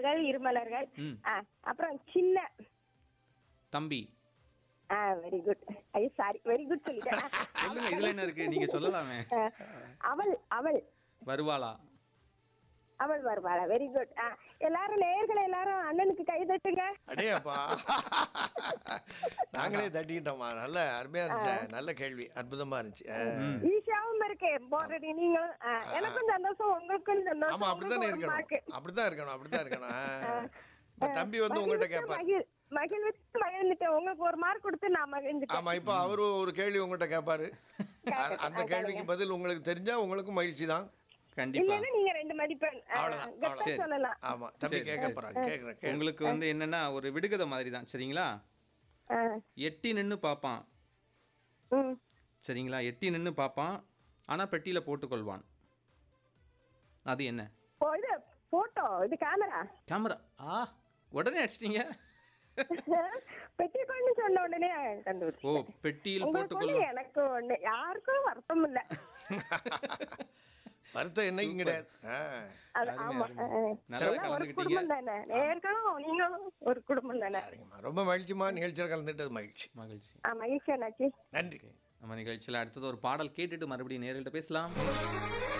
மலர்கள் இருமலர்கள் ம். ஆ, அப்புறம் சின்ன தம்பி ஆ வெரி குட் ஐயோ சாரி வெரி குட் சொல்லிட்டேன் சொல்லுங்க இதுல என்ன இருக்கு நீங்க சொல்லலாமே ஆ, அவள் அவள் வருவாளா அவள் வருவாளா வெரி குட் எல்லாரும் நேயர்களை எல்லாரும் அண்ணனுக்கு கை தட்டுங்க அடேப்பா நாங்களே தட்டிக்கிட்டோமா நல்ல அருமையா இருந்துச்சு நல்ல கேள்வி அற்புதமா இருந்துச்சு ஆ. ஈஷாவும் இருக்கு போடுறது நீங்களும் ஆ, எனக்கும் சந்தோஷம் உங்களுக்கும் சந்தோஷம் ஆமா அப்படித்தானே உங்களுக்கு ஒரு இருக்கணும் mark. அப்படித்தான் இருக்கணும் அப்படித்தான் இருக்கணும் ஆ. இப்ப தம்பி வந்து உங்ககிட்ட மகிழ்வித்து கேட்பார் மகிழ் மகிழ்வித்து மகிழ்ந்துட்டேன் உங்களுக்கு ஒரு மார்க் கொடுத்து நான் மகிழ்ந்துட்டேன் ஆமா இப்ப அவரு ஒரு கேள்வி உங்ககிட்ட கேட்பாரு அ- அந்த கேள்விக்கு பதில் உங்களுக்கு தெரிஞ்சா உங்களுக்கும் மகிழ்ச்சி தான் கண்டிப்பா இல்லன்னா நீங்க ரெண்டு மதிப்பெண் ஆ, அவ்வளவுதான், கெத்தா அவ்வளவுதான். சொல்லலாம் ஆமா தம்பி கேட்க போறாங்க கேக்குறேன் கேளு. உங்களுக்கு வந்து என்னன்னா ஒரு விடுகதை மாதிரி தான் சரிங்களா ஆ, எட்டி நின்னு பார்ப்பான் ம். சரிங்களா எட்டி நின்னு பார்ப்பான் ஆனா பெட்டியில போட்டுக்கொள்வான் அது என்ன ஓ, இது போட்டோ இது கேமரா கேமரா ஆ உடனே அடிச்சிட்டீங்க பெட்டிக்கொண்டு சொன்ன உடனே கண்டுபிடிச்சு ஓ பெட்டியில் உங்களுக்கு ஒண்ணு போட்டுக்கொள்வான் எனக்கு ஒண்ணு யாருக்கும் வருத்தம் இல்ல வருத்தம் என்னைக்கும் கிடையாது ஆ. அது ஆமா ஆ. நல்லா எல்லாம் ஒரு கலந்துக்கிட்டீங்க. குடும்பம் தானே நேர்களும் நீங்களும் ஒரு குடும்பம் தானே சரிங்கம்மா ரொம்ப மகிழ்ச்சிமா நிகழ்ச்சியில் கலந்துட்டது மகிழ்ச்சி மகிழ்ச்சி ஆ, மகிழ்ச்சி அண்ணாச்சி நன்றி நம்ம நிகழ்ச்சியில் அடுத்தது ஒரு பாடல் கேட்டுட்டு மறுபடியும் நேரில் பேசலாம்